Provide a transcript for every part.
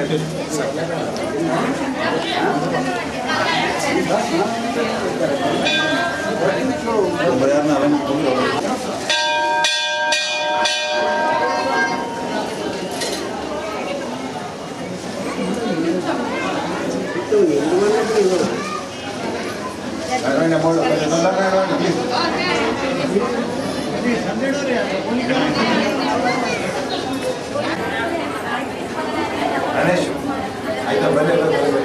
ಗಣೇಶ್ ಆಯ್ತಾ ಬನ್ನಿ ಎಲ್ಲ ಬನ್ನಿ.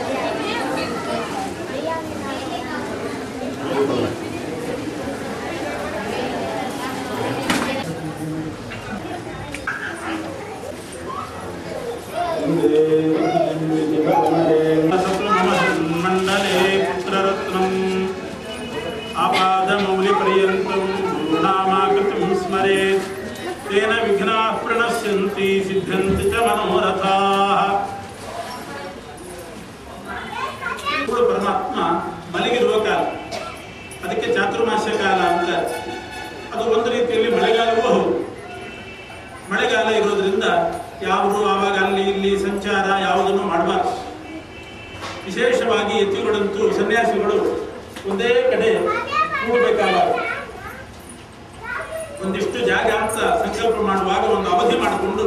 ಮಂಡಲೆ ಪುತ್ರರತ್ನಂ ಆಪಾದಮೌಲಿಪರ್ಯಂತಂ ಗುರುನಾಮಾಕೃತಿಂ ಸ್ಮರೇತ್ ತೇನ ವಿಘ್ನಾಃ ಪ್ರಣಶ್ಯಂತಿ ಸಿದ್ಧಂತಿ ಚ ಮನೋರಥಾಃ ಇವಳು ಪರಮಾತ್ಮ ಮಲಗಿರುವ ಕಾಲ ಅದಕ್ಕೆ ಚಾತುರ್ಮಾಸ್ಯ ಕಾಲ ಅಂತ ಅದು ಒಂದು ರೀತಿಯಲ್ಲಿ ಮಳೆಗಾಲವೂ ಹೌದು ಮಳೆಗಾಲ ಇರೋದ್ರಿಂದ ಯಾವುದು ಆವಾಗ ಅಲ್ಲಿ ಇಲ್ಲಿ ಸಂಚಾರ ಯಾವುದನ್ನು ಮಾಡಬಾರ್ದು ವಿಶೇಷವಾಗಿ ಯತಿಗಳಂತೂ ಸನ್ಯಾಸಿಗಳು ಒಂದೇ ಕಡೆ ಕೂಡಬೇಕಾದ ಒಂದಿಷ್ಟು ಜಾಗ ಅಂತ ಸಂಕಲ್ಪ ಮಾಡುವಾಗ ಒಂದು ಅವಧಿ ಮಾಡಿಕೊಂಡು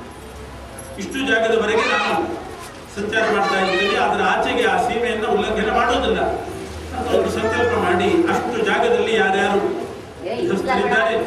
ಇಷ್ಟು ಜಾಗದವರೆಗೆ ನಾವು ಸಂಚಾರ ಮಾಡ್ತಾ ಇದ್ದೀವಿ ಅದರ ಆಚೆಗೆ ಆ ಸೀಮೆಯನ್ನು ಉಲ್ಲಂಘನೆ ಮಾಡೋದಿಲ್ಲ ಅಂತ ಒಂದು ಸಂಕಲ್ಪ ಮಾಡಿ ಅಷ್ಟು ಜಾಗದಲ್ಲಿ ಯಾರ್ಯಾರು ಗೃಹಸ್ಥರಿದ್ದಾರೆ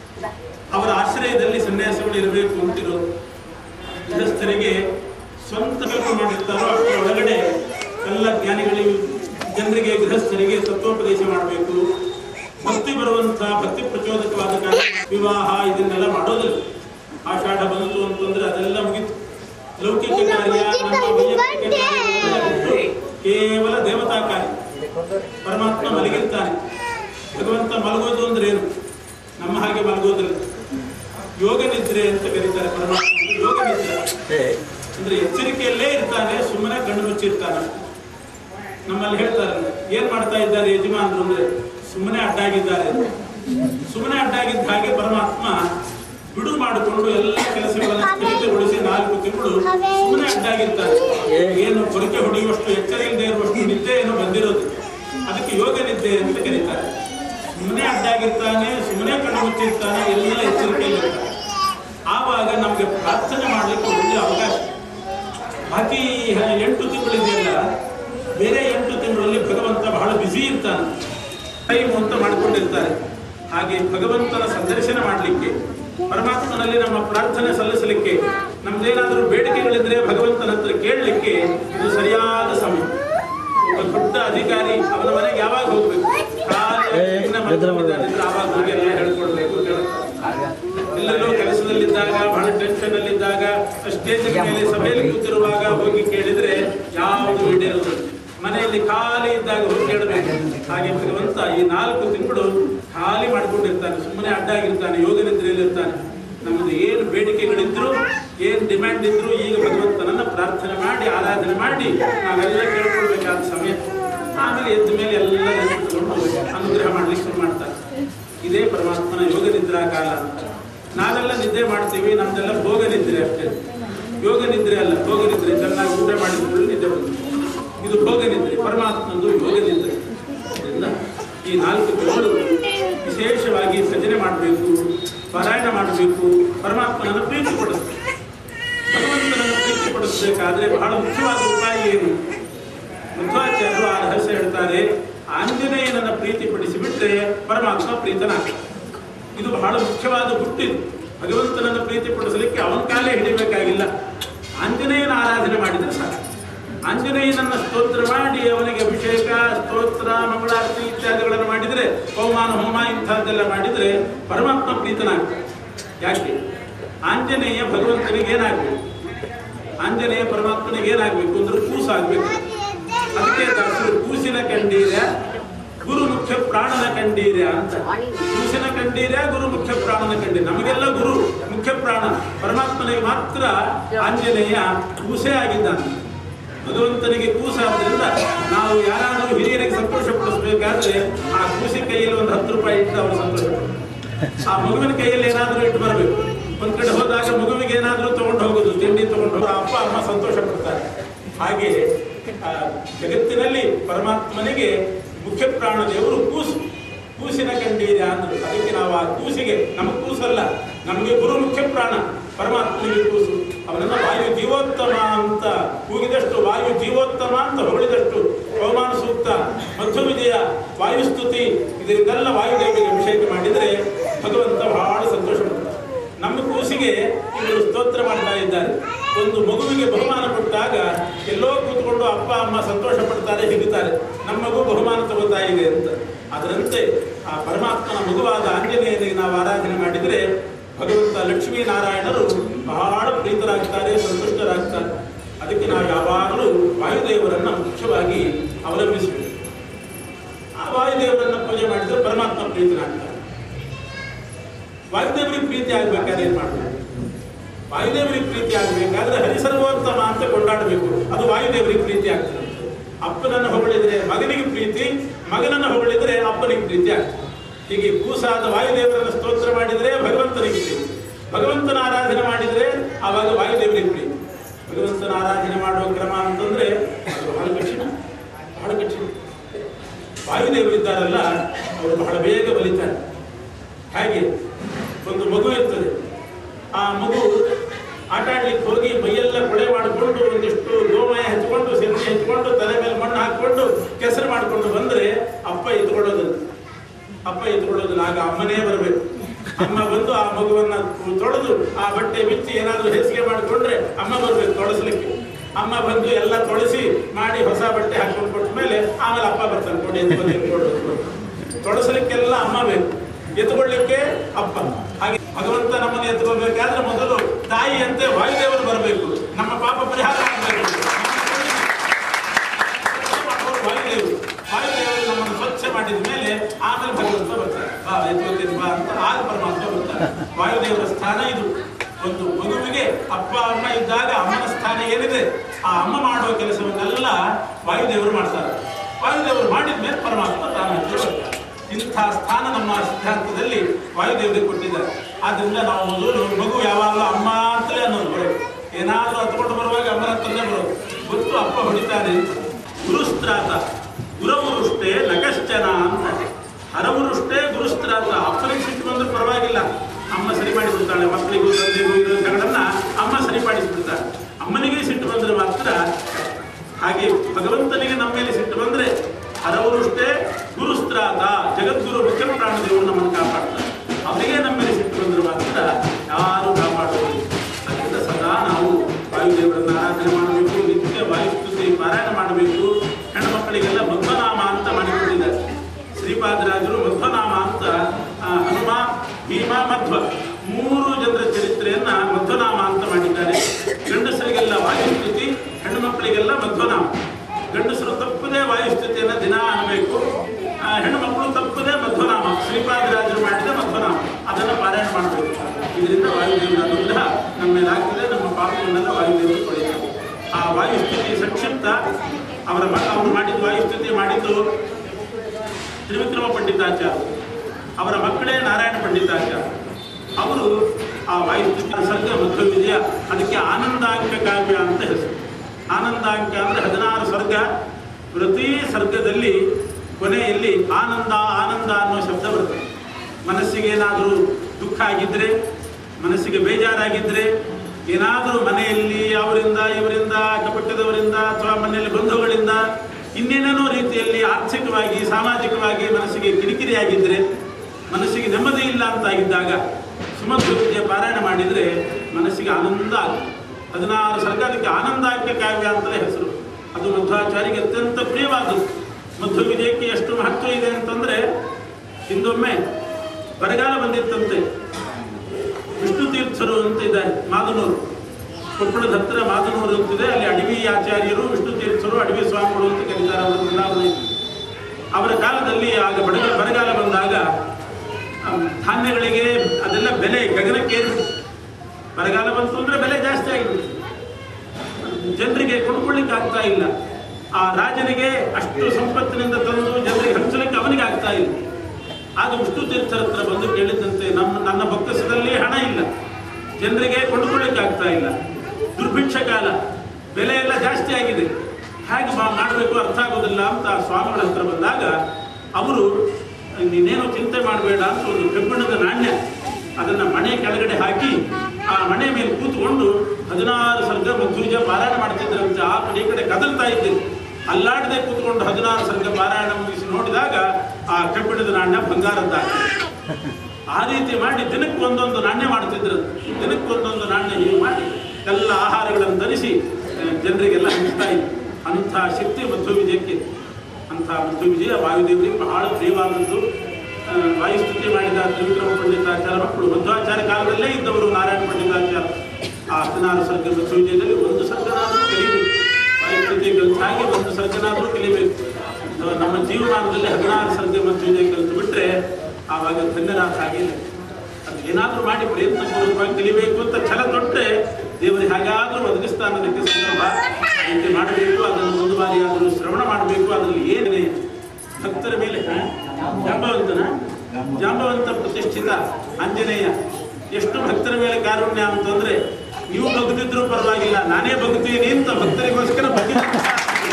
ಅವರ ಆಶ್ರಯದಲ್ಲಿ ಸನ್ಯಾಸಿಗಳು ಇರಬೇಕು ಅಂತಿರೋದು ಗೃಹಸ್ಥರಿಗೆ ಸ್ವಂತ ಕಲ್ಪ ಮಾಡಿರ್ತಾರೋ ಅಷ್ಟರ ಒಳಗಡೆ ಎಲ್ಲ ಜ್ಞಾನಿಗಳಿಗೆ ಜನರಿಗೆ ಗೃಹಸ್ಥರಿಗೆ ತತ್ವೋಪದೇಶ ಮಾಡಬೇಕು ಭಕ್ತಿ ಬರುವಂತಹ ಭಕ್ತಿ ಪ್ರಚೋದಕವಾದ ಕಾರ್ಯ ವಿವಾಹ ಇದನ್ನೆಲ್ಲ ಮಾಡೋದಿಲ್ಲ ಆಷಾಢ ಬಂತು ಅಂತಂದ್ರೆ ಅದೆಲ್ಲ ಮುಗಿತು ಲೌಕಿಕ ಕಾರ್ಯ ನಮ್ಮ ವೈಯಕ್ತಿಕ ಕಾರ್ಯಗಳೆಲ್ಲ ಬಿಟ್ಟು ಕೇವಲ ದೇವತಾ ಕಾರ್ಯ ಪರಮಾತ್ಮ ಮಲಗಿರ್ತಾನೆ ಭಗವಂತ ಮಲಗೋದು ಅಂದ್ರೆ ಏನು ನಮ್ಮ ಹಾಗೆ ಮಲಗೋದಿಲ್ಲ ಯೋಗ ನಿದ್ರೆ ಅಂತ ಕರೀತಾರೆ ಪರಮಾತ್ಮ ಯೋಗ ನಿದ್ರೆ ಅಂದ್ರೆ ಎಚ್ಚರಿಕೆಯಲ್ಲೇ ಇರ್ತಾನೆ ಸುಮ್ಮನೆ ಕಣ್ಣು ಮುಚ್ಚಿರ್ತಾನೆ ನಮ್ಮಲ್ಲಿ ಹೇಳ್ತಾರೆ ಏನ್ ಮಾಡ್ತಾ ಇದ್ದಾರೆ ಯಜಮಾನರು ಅಂದ್ರೆ ಸುಮ್ಮನೆ ಅಡ್ಡಾಗಿದ್ದಾರೆ ಅಂತ. ಸುಮ್ಮನೆ ಅಡ್ಡಾಗಿದ್ದ ಹಾಗೆ ಪರಮಾತ್ಮ ಬಿಡು ಮಾಡಿಕೊಂಡು ಎಲ್ಲ ಕೆಲಸಗಳನ್ನು ಸ್ಥಗಿತಗೊಳಿಸಿ ನಾಲ್ಕು ತಿಂಗಳು ಸುಮ್ಮನೆ ಅಡ್ಡಾಗಿರ್ತಾರೆ ಏನು ಕೊರಕೆ ಹೊಡೆಯುವಷ್ಟು ಎಚ್ಚರ ಇಲ್ಲದೆ ಇರುವಷ್ಟು ನಿದ್ದೆ ಏನು ಬಂದಿರೋದು ಅದಕ್ಕೆ ಯೋಗ ನಿದ್ದೆ ಅಂತ ಕರೀತಾರೆ ಸುಮ್ಮನೆ ಅಡ್ಡಾಗಿರ್ತಾನೆ ಸುಮ್ಮನೆ ಕಣ್ಣು ಮುಚ್ಚಿರ್ತಾನೆ ಎಲ್ಲ ಎಚ್ಚರಿಕೆಯಲ್ಲಿರ್ತಾನೆ ಆವಾಗ ನಮಗೆ ಪ್ರಾರ್ಥನೆ ಮಾಡಲಿಕ್ಕೆ ಒಳ್ಳೆ ಅವಕಾಶ ಬಾಕಿ ಹ- ಎಂಟು ತಿಂಗಳಿದೆಯಲ್ಲ ಬೇರೆ ಎಂಟು ತಿಂಗಳಲ್ಲಿ ಭಗವಂತ ಬಹಳ ಬ್ಯುಸಿ ಇರ್ತಾನೆ ಟೈಮ್ ಅಂತ ಮಾಡಿಕೊಂಡಿರ್ತಾರೆ ಹಾಗೆ ಭಗವಂತನ ಸಂದರ್ಶನ ಮಾಡಲಿಕ್ಕೆ ಪರಮಾತ್ಮನಲ್ಲಿ ನಮ್ಮ ಪ್ರಾರ್ಥನೆ ಸಲ್ಲಿಸಲಿಕ್ಕೆ ನಮ್ದೇನಾದರೂ ಬೇಡಿಕೆಗಳಿದ್ರೆ ಭಗವಂತನ ಹತ್ರ ಕೇಳಲಿಕ್ಕೆ ಇದು ಸರಿಯಾದ ಸಮಯ ಒಬ್ಬ ದೊಡ್ಡ ಅಧಿಕಾರಿ ಅವನ ಮನೆಗೆ ಯಾವಾಗ ಹೋಗ್ಬೇಕು ಖಾಲಿ ಇನ್ನ ಮಲಗಿದ್ದಾನೆ ಅಂದ್ರೆ ಆವಾಗ ಹೋಗಿ ಎಲ್ಲ ಹೇಳ್ಕೊಡ್ಬೇಕು ಕೇಳ್ತಾರೆ ಎಲ್ಲರೂ ಕೆಲಸದಲ್ಲಿದ್ದಾಗ ಬಹಳ ಟೆನ್ಷನ್ ಅಲ್ಲಿದ್ದಾಗ ಸ್ಟೇಜ್ ಮೇಲೆ ಸಭೆಯಲ್ಲಿ ಕೂತಿರುವಾಗ ಹೋಗಿ ಕೇಳಿದ್ರೆ ಯಾವುದು ಈಡೇರುವುದು ಮನೆಯಲ್ಲಿ ಖಾಲಿ ಇದ್ದಾಗ ಹೋಗಿ ಕೇಳಬೇಕು ಹಾಗೆ ಭಗವಂತ ಈ ನಾಲ್ಕು ತಿಂಗಳು ಖಾಲಿ ಮಾಡ್ಕೊಂಡಿರ್ತಾನೆ ಸುಮ್ಮನೆ ಅಡ್ಡಾಗಿರ್ತಾನೆ ಯೋಗ ನಿದ್ರೆಯಲ್ಲಿ ಇರ್ತಾನೆ ನಮ್ಮದು ಏನು ಬೇಡಿಕೆಗಳಿದ್ರು ಏನು ಡಿಮ್ಯಾಂಡ್ ಇದ್ರು ಈಗ ಭಗವಂತನನ್ನ ಪ್ರಾರ್ಥನೆ ಮಾಡಿ ಆರಾಧನೆ ಮಾಡಿ ನಾವೆಲ್ಲ ಕೇಳ್ಕೊಳ್ಬೇಕಾದ ಸಮಯ ಆಮೇಲೆ ಎದ್ದ ಮೇಲೆ ಎಲ್ಲ ಎದ್ದುಕೊಂಡು ಅನುಗ್ರಹ ಮಾಡ್ಲಿಕ್ಕೆ ಶುರು ಮಾಡ್ತಾರೆ ಇದೇ ಪರಮಾತ್ಮನ ಯೋಗ ನಿದ್ರಾ ಕಾಲ ಅಂತ ನಾವೆಲ್ಲ ನಿದ್ದೆ ಮಾಡ್ತೀವಿ ನಮ್ದೆಲ್ಲ ಭೋಗ ನಿದ್ರೆ ಅಷ್ಟೇ ಯೋಗ ನಿದ್ರೆ ಅಲ್ಲ ಭೋಗ ನಿದ್ರೆ ಚೆನ್ನಾಗಿ ಊಟ ಮಾಡಿದ್ರು ನಿದ್ದೆ ಬಂತು ಇದು ಭೋಗ ನಿದ್ರೆ ಪರಮಾತ್ಮಂದು ಯೋಗ ನಿದ್ರೆ ಅದರಿಂದ ಈ ನಾಲ್ಕು ತಿಂಗಳು ವಿಶೇಷವಾಗಿ ಭಜನೆ ಮಾಡಬೇಕು ಪಾರಾಯಣ ಮಾಡಬೇಕು ಪರಮಾತ್ಮನನ್ನು ಪ್ರೀತಿ ಪಡಿಸ್ಬೇಕು ಭಗವಂತನನ್ನು ಪ್ರೀತಿ ಪಡಿಸಬೇಕಾದ್ರೆ ಬಹಳ ಮುಖ್ಯವಾದ ಉಪಾಯ ಏನು ಮಧ್ವಾಚಾರ್ಯರು ಆ ರಹಸ್ಯ ಹೇಳ್ತಾರೆ ಆಂಜನೇಯನನ್ನ ಪ್ರೀತಿ ಪಡಿಸಿಬಿಟ್ರೆ ಪರಮಾತ್ಮ ಪ್ರೀತನಾಗ್ತಾನೆ ಇದು ಬಹಳ ಮುಖ್ಯವಾದ ಹುಟ್ಟಿದು ಭಗವಂತನನ್ನು ಪ್ರೀತಿ ಪಡಿಸಲಿಕ್ಕೆ ಅವನ ಕಾಲೇ ಹಿಡಿಬೇಕಾಗಿಲ್ಲ ಆಂಜನೇಯನ ಆರಾಧನೆ ಮಾಡಿದ್ರೆ ಸಾಕು ಆಂಜನೇಯನನ್ನ ಸ್ತೋತ್ರ ಮಾಡಿ ಅವನಿಗೆ ಅಭಿಷೇಕ ಸ್ತೋತ್ರ ಮಂಗಳಾರತಿ ಇತ್ಯಾದಿಗಳನ್ನು ಮಾಡಿದರೆ ಪವಮಾನ ಹೋಮ ಇಂಥದ್ದೆಲ್ಲ ಮಾಡಿದರೆ ಪರಮಾತ್ಮ ಪ್ರೀತನಾಗ್ತಾನೆ ಯಾಕೆ ಆಂಜನೇಯ ಭಗವಂತನಿಗೆ ಏನಾಗಬೇಕು ಆಂಜನೇಯ ಪರಮಾತ್ಮನಿಗೆ ಏನಾಗಬೇಕು ಅಂದ್ರೆ ಕೂಸಾಗಬೇಕು ಅದಕ್ಕೆ ದಾಸರು ಕೂಸಿನ ಕಂಡೀರ ಗುರು ಮುಖ್ಯ ಪ್ರಾಣನ ಕಂಡೀರ ಅಂತ ಕೂಸಿನ ಕಂಡೀರ ಗುರು ಮುಖ್ಯ ಪ್ರಾಣನ ಕಂಡೀರ ನಮಗೆಲ್ಲ ಗುರು ಮುಖ್ಯ ಪ್ರಾಣ ಪರಮಾತ್ಮನಿಗೆ ಮಾತ್ರ ಆಂಜನೇಯ ಕೂಸೇ ಆಗಿದ್ದಾನೆ ಭಗವಂತನಿಗೆ ಕೂಸಾದ್ರಿಂದ ನಾವು ಯಾರಾದರೂ ಹಿರಿಯರಿಗೆ ಸಂತೋಷ ಪಡಿಸಬೇಕಾದ್ರೆ ಆ ಕೂಸಿನ ಕೈಯಲ್ಲಿ ಒಂದು ಹತ್ತು ರೂಪಾಯಿ ಇಟ್ಟು ಅವರು ಸಂತೋಷ ಪಡ್ತಾರೆ. ಆ ಮಗುವಿನ ಕೈಯಲ್ಲಿ ಏನಾದರೂ ಇಟ್ಟು ಬರಬೇಕು ಒಂದ್ ಕಡೆ ಹೋದಾಗ ಮಗುವಿಗೆ ಏನಾದ್ರೂ ತಗೊಂಡು ಹೋಗೋದು ತಿಂಡಿ ತಗೊಂಡು ಹೋಗೋದು ಅಪ್ಪ ಅಮ್ಮ ಸಂತೋಷ ಪಡ್ತಾರೆ ಹಾಗೆ ಆ, ಜಗತ್ತಿನಲ್ಲಿ ಪರಮಾತ್ಮನಿಗೆ ಮುಖ್ಯ ಪ್ರಾಣ ದೇವರು ಕೂಸು ಕೂಸಿನ ಕಂಡೀರ ಅಂದ್ರು ಅದಕ್ಕೆ ನಾವು ಆ ಕೂಸಿಗೆ ನಮಗೆ ಕೂಸಲ್ಲ ನಮಗೆ ಗುರು ಮುಖ್ಯ ಪ್ರಾಣ ಪರಮಾತ್ಮನಿಗೆ ಕೂಸು ಅವನನ್ನ ವಾಯು ಜೀವೋತ್ತಮ ಅಂತ ಕೂಗಿದಷ್ಟು ವಾಯು ಜೀವೋತ್ತಮ ಅಂತ ಹೊಗಳಿದಷ್ಟು ಪವಮಾನ ಸೂಕ್ತ ಮಧ್ವ ವಿಜಯ ವಾಯುಸ್ತುತಿ ಇದರಿಂದೆಲ್ಲ ವಾಯುದೇವಿಗೆ ಅಭಿಷೇಕ ಮಾಡಿದರೆ ಭಗವಂತ ಬಹಳ ಸಂತೋಷ ಪಡ್ತಾನೆ ನಮ್ಮ ಕೂಸಿಗೆ ಇವರು ಸ್ತೋತ್ರ ಮಾಡ್ತಾ ಇದ್ದಾರೆ ಒಂದು ಮಗುವಿಗೆ ಬಹುಮಾನ ಕೊಟ್ಟಾಗ ಎಲ್ಲೋ ಕೂತ್ಕೊಂಡು ಅಪ್ಪ ಅಮ್ಮ ಸಂತೋಷ ಪಡ್ತಾರೆ ಹಿಗ್ತಾರೆ ನಮ್ಮ ಮಗು ಬಹುಮಾನ ತಗೋತಾ ಇದೆ ಅಂತ ಅದರಂತೆ ಆ ಪರಮಾತ್ಮನ ಮಗುವಾದ ಆಂಜನೇಯನಿಗೆ ನಾವು ಆರಾಧನೆ ಮಾಡಿದರೆ ಭಗವಂತ ಲಕ್ಷ್ಮೀನಾರಾಯಣರು ಬಹಳ ಪ್ರೀತರಾಗ್ತಾರೆ ಸಂತುಷ್ಟರಾಗ್ತಾರೆ ಅದಕ್ಕೆ ನಾವು ಯಾವಾಗಲೂ ವಾಯುದೇವರನ್ನ ಮುಖ್ಯವಾಗಿ ಅವಲಂಬಿಸಬೇಕು ಆ ವಾಯುದೇವರನ್ನ ಪೂಜೆ ಮಾಡಿದರೆ ಪರಮಾತ್ಮ ಪ್ರೀತನಾಗ್ತಾರೆ ವಾಯುದೇವರಿಗೆ ಪ್ರೀತಿ ಆಗ್ಬೇಕಾದ್ರೆ ಏನ್ ಮಾಡಬೇಕು ವಾಯುದೇವರಿಗೆ ಪ್ರೀತಿ ಆಗ್ಬೇಕಾದ್ರೆ ಹರಿಸರ್ವೋತ್ತಮ ಅಂತ ಕೊಂಡಾಡಬೇಕು ಅದು ವಾಯುದೇವರಿಗೆ ಪ್ರೀತಿ ಆಗ್ತದೆ ಅಪ್ಪನನ್ನು ಹೊಗಳಿದ್ರೆ ಮಗನಿಗೆ ಪ್ರೀತಿ ಮಗನನ್ನು ಹೊಗಳಿದ್ರೆ ಅಪ್ಪನಿಗೆ ಪ್ರೀತಿ ಆಗ್ತದೆ ಹೀಗೆ ಕೂಸಾದ ವಾಯುದೇವರನ್ನು ಸ್ತೋತ್ರ ಮಾಡಿದರೆ ಭಗವಂತನಿಗೆ ಪ್ರೀತಿ ಭಗವಂತನ ಆರಾಧನೆ ಮಾಡಿದರೆ ಆವಾಗ ವಾಯುದೇವರಿಗೆ ಪ್ರೀತಿ ಭಗವಂತನ ಆರಾಧನೆ ಮಾಡುವ ಕ್ರಮ ಅಂತಂದ್ರೆ ಅದು ಬಹಳ ಕಠಿಣ ಬಹಳ ಕಠಿಣ ವಾಯುದೇವರಿದ್ದಾರಲ್ಲ ಅವರು ಬಹಳ ಬೇಗ ಬಲಿತಾರೆ ಹಾಗೆ ಒಂದು ಮಗು ಇರ್ತದೆ ಆ ಮಗು ಆಟ ಆಡ್ಲಿಕ್ಕೆ ಹೋಗಿ ಮೈಯೆಲ್ಲ ಕೊಳೆ ಮಾಡಿಕೊಂಡು ಒಂದಿಷ್ಟು ಗೋಮಯ ಹಚ್ಕೊಂಡು ಸೆಂಟೆ ಹಚ್ಕೊಂಡು ತಲೆ ಮೇಲೆ ಮಣ್ಣು ಹಾಕೊಂಡು ಕೆಸರು ಮಾಡಿಕೊಂಡು ಬಂದ್ರೆ ಅಪ್ಪ ಎತ್ಕೊಳ್ಳೋದಿಲ್ಲ ಅಪ್ಪ ಎತ್ಕೊಳ್ಳೋದಿಲ್ಲ ಆಗ ಅಮ್ಮನೇ ಬರಬೇಕು ಅಮ್ಮ ಬಂದು ಆ ಮಗುವನ್ನ ತೊಳೆದು ಆ ಬಟ್ಟೆ ಬಿಚ್ಚಿ ಏನಾದ್ರೂ ಹೇಸಿಗೆ ಮಾಡಿಕೊಂಡ್ರೆ ಅಮ್ಮ ಬರ್ಬೇಕು ತೊಳಸ್ಲಿಕ್ಕೆ ಅಮ್ಮ ಬಂದು ಎಲ್ಲ ತೊಳಸಿ ಮಾಡಿ ಹೊಸ ಬಟ್ಟೆ ಹಾಕೊಂಡು ಕೊಟ್ಟ ಮೇಲೆ ಆಮೇಲೆ ಅಪ್ಪ ಬರ್ತಾನೆ ಕೊಡಿ ಎತ್ಕೊಂಡು ಎತ್ಕೊಂಡು ತೊಳಸಲಿಕ್ಕೆಲ್ಲ ಅಮ್ಮ ಬೇಕು ಎತ್ಕೊಳ್ಳಿಕ್ಕೆ ಅಪ್ಪ ಹಾಗೆ ಭಗವಂತ ನಮ್ಮನ್ನು ಎತ್ಕೊಳ್ಬೇಕಾದ್ರೆ ಮೊದಲು ತಾಯಿಯಂತೆ ವಾಯುದೇವರು ಬರಬೇಕು ನಮ್ಮ ಪಾಪ ಪರಿಹಾರ ಮಾಡಬೇಕು ವಾಯುದೇವರು ವಾಯುದೇವರು ನಮ್ಮನ್ನು ಸ್ವಚ್ಛ ಮಾಡಿದ ಮೇಲೆ ಆಮೇಲೆ ಭಗವಂತ ಬರ್ತಾರೆ ಬಾ ಎತ್ಕೊಳ್ತೀನಿ ಬಾ ಅಂತ ಆಗ ಪರಮಾತ್ಮ ಬರ್ತಾರೆ ವಾಯುದೇವರ ಸ್ಥಾನ ಇದು ಒಂದು ಮಗುವಿಗೆ ಅಪ್ಪ ಅಮ್ಮ ಇದ್ದಾಗ ಅಮ್ಮನ ಸ್ಥಾನ ಏನಿದೆ ಆ ಅಮ್ಮ ಮಾಡುವ ಕೆಲಸವನ್ನೆಲ್ಲ ವಾಯುದೇವರು ಮಾಡ್ತಾರೆ ವಾಯುದೇವರು ಮಾಡಿದ ಮೇಲೆ ಪರಮಾತ್ಮ ತಾನು ಬರ್ತಾರೆ ಇಂಥ ಸ್ಥಾನ ನಮ್ಮ ಸಿದ್ಧಾಂತದಲ್ಲಿ ವಾಯುದೇವರಿಗೆ ಕೊಟ್ಟಿದ್ದಾರೆ ಆದ್ರಿಂದ ನಾವು ಮೊದಲು ಮಗು ಯಾವಾಗಲೂ ಅಮ್ಮ ಅಂತಲೇ ಅನ್ನೋದು ಬರೋದು ಏನಾದರೂ ಹತ್ಕೊಂಡು ಬರುವಾಗ ಅಮ್ಮನ ಹತ್ರನೇ ಬರೋದು ಗೊತ್ತು ಅಪ್ಪ ಹೊಡಿತಾನೆ ಅಂತ. ಗುರುಸ್ತ್ರಾತ ಗುರವರುಷ್ಟೇ ನಕಶ್ಚನ ಅಂತ ಹರವರುಷ್ಟೇ ಗುರುಸ್ತ್ರಾತ ಅಪ್ಪನಿಗೆ ಸಿಟ್ಟು ಬಂದ್ರೆ ಪರವಾಗಿಲ್ಲ ಅಮ್ಮ ಸರಿ ಮಾಡಿಬಿಡ್ತಾಳೆ ಮಕ್ಕಳಿಗೂ ತಂದೆಗೂ ಇರೋ ಜಗಳನ್ನ ಅಮ್ಮ ಸರಿ ಮಾಡಿಸ್ಬಿಡ್ತಾಳೆ ಅಮ್ಮನಿಗೆ ಸಿಟ್ಟು ಬಂದ್ರೆ ಮಾತ್ರ ಹಾಗೆ ಭಗವಂತನಿಗೆ ನಮ್ಮ ಮೇಲೆ ಸಿಟ್ಟು ಬಂದ್ರೆ ಹರವರುಷ್ಟೇ ಗುರುಸ್ತ್ರಾತ ಜಗದ್ಗುರು ಮುಖ್ಯ ಪ್ರಾಣದೇವರು ನಮ್ಮನ್ನು ಕಾಪಾಡ್ತಾರೆ ಅವರಿಗೆ ನಮ್ಮ ಮೇಲೆ ಸಿಟ್ಟು ಬಂದ್ರೆ ಮಾತ್ರ ಯಾರು ಕಾಪಾಡೋದು ಅದರಿಂದ ಸದಾ ನಾವು ವಾಯುದೇವರನ್ನ ಆರಾಧನೆ ಮಾಡಬೇಕು ನಿತ್ಯ ವಾಯುಸ್ತುತಿ ಪಾರಾಯಣ ಮಾಡಬೇಕು ಹೆಣ್ಣು ಮಕ್ಕಳಿಗೆಲ್ಲ ಮಧ್ವನಾಮ ಅಂತ ಮಾಡಿಕೊಂಡಿದ್ದಾರೆ ಶ್ರೀಪಾದರಾಜರು ಮಧ್ವನಾಮ ಅಂತ ಆ, ಹನುಮ ಭೀಮ ಮಧ್ವ ಮೂರು ಜನರ ಚರಿತ್ರೆಯನ್ನ ಮಧ್ವನಾಮ ಅಂತ ಮಾಡಿದ್ದಾರೆ ಗಂಡಸರಿಗೆಲ್ಲ ವಾಯುಸ್ತುತಿ ಹೆಣ್ಣು ಮಕ್ಕಳಿಗೆಲ್ಲ ಮಧ್ವನಾಮ ಗಂಡಸರು ತಪ್ಪದೇ ವಾಯುಸ್ತುತಿಯನ್ನ ದಿನ ಅನ್ನಬೇಕು ಆ, ಹೆಣ್ಣು ಮಕ್ಕಳು ತಪ್ಪದೇ ಮಧ್ವನಾಮ ಶ್ರೀಪಾದರಾಜರು ಮಾಡಿದ ಮಧ್ವನಾಮ ಅದನ್ನು ಪಾರಾಯಣ ಮಾಡಬೇಕು ಇದರಿಂದ ವಾಯುದೇವರ ಅನುಗ್ರಹ ನಮ್ಮ ಮೇಲೆ ಆಗ್ತದೆ ನಮ್ಮ ಪಾಪವನ್ನೆಲ್ಲ ವಾಯುದೇವರು ಪಡೆಯುತ್ತಾರೆ ಆ ವಾಯುಸ್ತುತಿ ಸಂಕ್ಷಿಪ್ತ ಅವರ ಮ- ಅವರು ಮಾಡಿದ ವಾಯುಸ್ತುತಿ ಮಾಡಿದ್ದು ತ್ರಿವಿಕ್ರಮ ಪಂಡಿತಾಚಾರ್ಯ ಅವರ ಮಕ್ಕಳೇ ನಾರಾಯಣ ಪಂಡಿತಾಚಾರ್ಯ ಅವರು ಆ ವಾಯುಸ್ತುತಿ ಸರ್ಗ ಮಧ್ವ ವಿಜಯ ಅದಕ್ಕೆ ಆನಂದಾಂಕ ಕಾವ್ಯ ಅಂತ ಹೆಸರು ಆನಂದಾಂಕ ಅಂದ್ರೆ ಹದಿನಾರು ಸರ್ಗ ಪ್ರತಿ ಸರ್ಗದಲ್ಲಿ ಕೊನೆಯಲ್ಲಿ ಆನಂದ ಆನಂದ ಅನ್ನೋ ಶಬ್ದ ಬರುತ್ತೆ ಮನಸ್ಸಿಗೆ ಏನಾದರೂ ದುಃಖ ಆಗಿದ್ರೆ ಮನಸ್ಸಿಗೆ ಬೇಜಾರಾಗಿದ್ರೆ ಏನಾದರೂ ಮನೆಯಲ್ಲಿ ಅವರಿಂದ ಇವರಿಂದ ಅಕ್ಕಪಕ್ಕದವರಿಂದ ಅಥವಾ ಮನೆಯಲ್ಲಿ ಬಂಧುಗಳಿಂದ ಇನ್ನೇನೇನೋ ರೀತಿಯಲ್ಲಿ ಆರ್ಥಿಕವಾಗಿ ಸಾಮಾಜಿಕವಾಗಿ ಮನಸ್ಸಿಗೆ ಕಿರಿಕಿರಿಯಾಗಿದ್ದರೆ ಮನಸ್ಸಿಗೆ ನೆಮ್ಮದಿ ಇಲ್ಲ ಅಂತಾಗಿದ್ದಾಗ ಸುಮಧುರ ವಿದ್ಯೆ ಪಾರಾಯಣ ಮಾಡಿದರೆ ಮನಸ್ಸಿಗೆ ಆನಂದ ಆಗುತ್ತೆ ಹದಿನಾರು ಸರ್ಗ ಅದಕ್ಕೆ ಆನಂದಾಖ್ಯ ಕಾವ್ಯ ಅಂತಲೇ ಹೆಸರು ಅದು ಮಧ್ವಾಚಾರ್ಯಗೆ ಅತ್ಯಂತ ಪ್ರಿಯವಾದದ್ದು ಮಧ್ವ ವಿಜಯಕ್ಕೆ ಎಷ್ಟು ಮಹತ್ವ ಇದೆ ಅಂತಂದ್ರೆ ಹಿಂದೊಮ್ಮೆ ಬರಗಾಲ ಬಂದಿತ್ತಂತೆ ವಿಷ್ಣು ತೀರ್ಥರು ಅಂತ ಇದ್ದಾರೆ ಮಾದನೂರು ಕೊಪ್ಪಳದ ಹತ್ತಿರ ಮಾದನೂರು ಅಂತಿದೆ ಅಲ್ಲಿ ಅಡವಿ ಆಚಾರ್ಯರು ವಿಷ್ಣು ತೀರ್ಥರು ಅಡವಿ ಸ್ವಾಮಿಗಳು ಅಂತ ಕರೀತಾರೆ ಅವರ ಬೃಂದಾವನ ಇದೆ. ಅವರ ಕಾಲದಲ್ಲಿ ಆಗ ಬಡಗ ಬರಗಾಲ ಬಂದಾಗ ಆ, ಧಾನ್ಯಗಳಿಗೆ ಅದೆಲ್ಲ ಬೆಲೆ ಗಗನಕ್ಕೇರಿ ಬರಗಾಲ ಬಂತು ಅಂದ್ರೆ ಬೆಲೆ ಜಾಸ್ತಿ ಆಗಿಬಿಡ್ತು ಜನರಿಗೆ ಕೊಂಡ್ಕೊಳ್ಳಿಕ್ಕೆ ಆಗ್ತಾ ಇಲ್ಲ ಆ ರಾಜನಿಗೆ ಅಷ್ಟು ಸಂಪತ್ತಿನಿಂದ ತಂದು ಜನರಿಗೆ ಹಂಚಲಿಕ್ಕೆ ಅವನಿಗೆ ಆಗ್ತಾ ಇಲ್ಲ ಆಗ ವಿಷ್ಣು ತೀರ್ಥರ ಹತ್ರ ಬಂದು ಕೇಳಿದಂತೆ ನಮ್ಮ ನನ್ನ ಬೊಕ್ಕಸದಲ್ಲಿ ಹಣ ಇಲ್ಲ ಜನರಿಗೆ ಕೊಂಡುಕೊಳ್ಳಿಕ್ಕೆ ಆಗ್ತಾ ಇಲ್ಲ ದುರ್ಭಿಕ್ಷ ಕಾಲ ಬೆಲೆ ಎಲ್ಲ ಜಾಸ್ತಿ ಆಗಿದೆ ಹೇಗೆ ಮಾ- ಮಾಡಬೇಕು ಅರ್ಥ ಆಗೋದಿಲ್ಲ ಅಂತ ಆ ಸ್ವಾಮಿಗಳ ಹತ್ರ ಬಂದಾಗ ಅವರು ನೀನೇನು ಚಿಂತೆ ಮಾಡಬೇಡ ಅಂತ ಒಂದು ಕಬ್ಬಿಣದ ನಾಣ್ಯ ಅದನ್ನು ಮಣೆ ಕೆಳಗಡೆ ಹಾಕಿ ಆ ಮಣೆ ಮೇಲೆ ಕೂತ್ಕೊಂಡು ಹದಿನಾರು ಸರ್ಗ ಮಧ್ವಿಜ ಪಾರಾಯಣ ಮಾಡ್ತಿದ್ರಂತೆ ಆ ಕಡೆ ಈ ಕಡೆ ಕದಲ್ತಾ ಇದ್ದೆ ಅಲ್ಲಾಡದೆ ಕೂತ್ಕೊಂಡು ಹದಿನಾರು ಸರ್ಗ ಪಾರಾಯಣ ಮುಗಿಸಿ ನೋಡಿದಾಗ ಆ ಕಬ್ಬಿಣದ ನಾಣ್ಯ ಬಂಗಾರದ್ದಾಗ್ತದೆ ಆ ರೀತಿ ಮಾಡಿ ದಿನಕ್ಕೆ ಒಂದೊಂದು ನಾಣ್ಯ ಮಾಡ್ತಿದ್ರು ದಿನಕ್ಕೆ ಒಂದೊಂದು ನಾಣ್ಯ ಹೀಗೆ ಮಾಡಿ ಎಲ್ಲ ಆಹಾರಗಳನ್ನು ಧರಿಸಿ ಆ, ಜನರಿಗೆಲ್ಲ ಹಂಚ್ತಾ ಇದ್ರು ಅಂಥ ಶಕ್ತಿ ಮಧ್ವ ವಿಜಯಕ್ಕೆ ಅಂಥ ಮಧ್ವ ವಿಜಯ ವಾಯುದೇವರಿಗೆ ಬಹಳ ಪ್ರಿಯವಾದದ್ದು ಆ, ವಾಯುಸ್ತುತಿ ಮಾಡಿದ ತ್ರಿವಿಕ್ರಮ ಪಂಡಿತಾಚಾರ್ಯ ಮಕ್ಕಳು ಮಧ್ವಾಚಾರ್ಯ ಕಾಲದಲ್ಲೇ ಇದ್ದವರು ನಾರಾಯಣ ಪಂಡಿತಾಚಾರ್ಯ ಆ ಹದಿನಾರು ಸರ್ಗ ಮಧ್ವ ವಿಜಯದಲ್ಲಿ ಒಂದು ಸರ್ಗನಾದರೂ ಕಲಿಬೇಕು ವಾಯುಸ್ತುತಿ ಕಲಿತ ಹಾಗೆ ಒಂದು ಸರ್ಗನಾದರೂ ಕಲಿಬೇಕು ಆ, ನಮ್ಮ ಜೀವಮಾನದಲ್ಲಿ ಹದಿನಾರು ಸರ್ಗ ಮಧ್ವ ವಿಜಯ ಕಲಿತು ಬಿಟ್ರೆ ಆವಾಗ ಧನ್ಯರಾದ ಹಾಗೇನೆ ಅದು ಏನಾದರೂ ಮಾಡಿ ಪ್ರಯತ್ನ ಪೂರ್ವಕವಾಗಿ ಕಲಿಬೇಕು ಅಂತ ಛಲ ತೊಟ್ಟರೆ ದೇವರಿಗೆ ಹಾಗಾದರೂ ಒದಗಿಸ್ತಾನೆ ಅದಕ್ಕೆ ಸಂದರ್ಭ ಅದಕ್ಕೆ ಮಾಡಬೇಕು ಅದನ್ನು ಒಂದು ಬಾರಿ ಆದರೂ ಶ್ರವಣ ಮಾಡಬೇಕು ಅದರಲ್ಲಿ ಏನಿದೆ ಭಕ್ತರ ಮೇಲೆ ಹ? ಜಾಂಬವಂತನ ಜಾಂಬವಂತ ಪ್ರತಿಷ್ಠಿತ ಆಂಜನೇಯ ಎಷ್ಟು ಭಕ್ತರ ಮೇಲೆ ಕಾರುಣ್ಯ ಅಂತಂದ್ರೆ ನೀವು ಬಗ್ದಿದ್ರೂ ಪರವಾಗಿಲ್ಲ ನಾನೇ ಬಗ್ತೀನಿ ಅಂತ ಭಕ್ತರಿಗೋಸ್ಕರ ಬಗ್ಗಿದ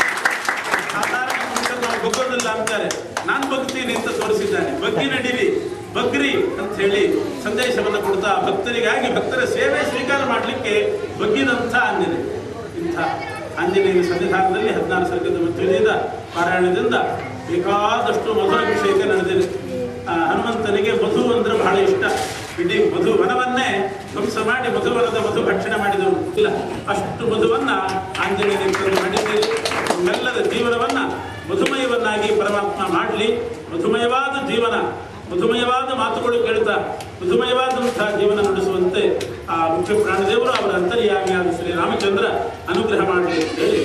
ಸಾಧಾರಣ ಮನುಷ್ಯರು ನಾವು ಬಗ್ಗೋದಿಲ್ಲ ಅಂತಾರೆ ನಾನು ಬಗ್ತೀನಿ ಅಂತ ತೋರಿಸಿದ್ದಾನೆ ಬಗ್ಗಿ ನಡೀರಿ ಬಗ್ರಿ ಅಂತ ಹೇಳಿ ಸಂದೇಶವನ್ನು ಕೊಡ್ತಾ ಭಕ್ತರಿಗಾಗಿ ಭಕ್ತರ ಸೇವೆ ಸ್ವೀಕಾರ ಮಾಡಲಿಕ್ಕೆ ಬಗ್ಗಿದಂಥ ಆಂಜನೇಯ ಇಂಥ ಆಂಜನೇಯನ ಸನ್ನಿಧಾನದಲ್ಲಿ ಹದಿನಾರು ಸರ್ಗದ ಮಧ್ವದಿಂದ ಪಾರಾಯಣದಿಂದ ಬೇಕಾದಷ್ಟು ಮಧುರಾಭಿಷೇಕ ನಡೆದಿದೆ ಆ, ಹನುಮಂತನಿಗೆ ಮಧು ಅಂದ್ರೆ ಬಹಳ ಇಷ್ಟ ಇಡೀ ಮಧು ವನವನ್ನೇ ಧ್ವಂಸ ಮಾಡಿ ಮಧುವನದ ಮಧು ಭಕ್ಷಣೆ ಮಾಡಿದವರು ಇಲ್ಲ ಅಷ್ಟು ಮಧುವನ್ನ ಆಂಜನೇಯ ಮಾಡಿದ್ದೇವೆ ನಮ್ಮೆಲ್ಲರ ಜೀವನವನ್ನ ಮಧುಮಯವನ್ನಾಗಿ ಪರಮಾತ್ಮ ಮಾಡಲಿ ಮಧುಮಯವಾದ ಜೀವನ ಮಧುಮಯವಾದ ಮಾತುಗಳು ಕೇಳ್ತಾ ಮಧುಮಯವಾದಂತಹ ಜೀವನ ನಡೆಸುವಂತೆ ಆ ಮುಖ್ಯ ಪ್ರಾಣದೇವರು ಅವರ ಅಂತರ್ಯಾಮಿಯಾದ ಶ್ರೀ ರಾಮಚಂದ್ರ ಅನುಗ್ರಹ ಮಾಡಲಿ ಅಂತ ಹೇಳಿ